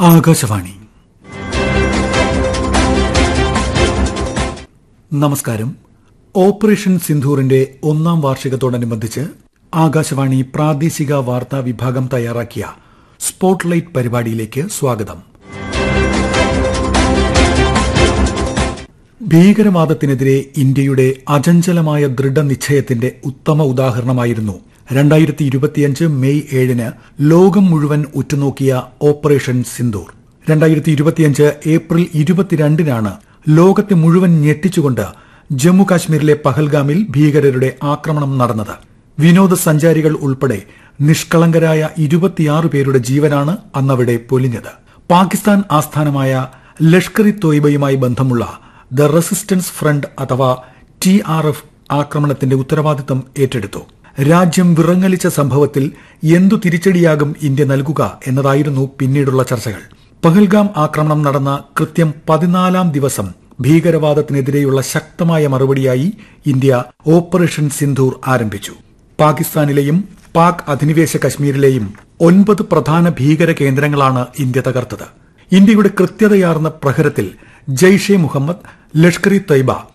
ആകാശവാണി നമസ്കാരം ഓപ്പറേഷൻ സിന്ധൂറിന്റെ ഒന്നാം വാർഷികത്തോടനുബന്ധിച്ച് ആകാശവാണി പ്രാദേശിക വാർത്താ വിഭാഗം തയ്യാറാക്കിയ സ്പോട്ട്ലൈറ്റ് പരിപാടിയിലേക്ക് സ്വാഗതം ഭീകരവാദത്തിനെതിരെ ഇന്ത്യയുടെ അചഞ്ചലമായ ദൃഢനിശ്ചയത്തിന്റെ ഉത്തമ ഉദാഹരണമായിരുന്നു രണ്ടായിരത്തി ഇരുപത്തിയഞ്ച് മെയ് ഏഴിന് ലോകം മുഴുവൻ ഉറ്റുനോക്കിയ ഓപ്പറേഷൻ സിന്ദൂർ രണ്ടായിരത്തി ഇരുപത്തിയഞ്ച് ഏപ്രിൽ ഇരുപത്തിരണ്ടിനാണ് ലോകത്തെ മുഴുവൻ ഞെട്ടിച്ചുകൊണ്ട് ജമ്മു കാശ്മീരിലെ പഹൽഗാമിൽ ഭീകരരുടെ ആക്രമണം നടന്നത് വിനോദസഞ്ചാരികൾ ഉൾപ്പെടെ നിഷ്കളങ്കരായ ഇരുപത്തിയാറ് പേരുടെ ജീവനാണ് അന്നവിടെ പൊലിഞ്ഞത് പാകിസ്ഥാൻ ആസ്ഥാനമായ ലഷ്കർ ഇ തോയ്ബയുമായി ബന്ധമുള്ള ദ റെസിസ്റ്റൻസ് ഫ്രണ്ട് അഥവാ ടി ആർ എഫ് ആക്രമണത്തിന്റെ ഉത്തരവാദിത്തം ഏറ്റെടുത്തു രാജ്യം വിറങ്ങലിച്ച സംഭവത്തിൽ എന്തു തിരിച്ചടിയാകും ഇന്ത്യ നൽകുക എന്നതായിരുന്നു പിന്നീടുള്ള ചർച്ചകൾ പഹൽഗാം ആക്രമണം നടന്ന കൃത്യം പതിനാലാം ദിവസം ഭീകരവാദത്തിനെതിരെയുള്ള ശക്തമായ മറുപടിയായി ഇന്ത്യ ഓപ്പറേഷൻ സിന്ധൂർ ആരംഭിച്ചു പാകിസ്ഥാനിലെയും പാക് അധിനിവേശ കശ്മീരിലെയും ഒൻപത് പ്രധാന ഭീകര കേന്ദ്രങ്ങളാണ് ഇന്ത്യ തകർത്തത് ഇന്ത്യയുടെ കൃത്യതയാർന്ന പ്രഹരത്തിൽ ജെയ്ഷെ മുഹമ്മദ് ലഷ്കർ ഇ തൈബ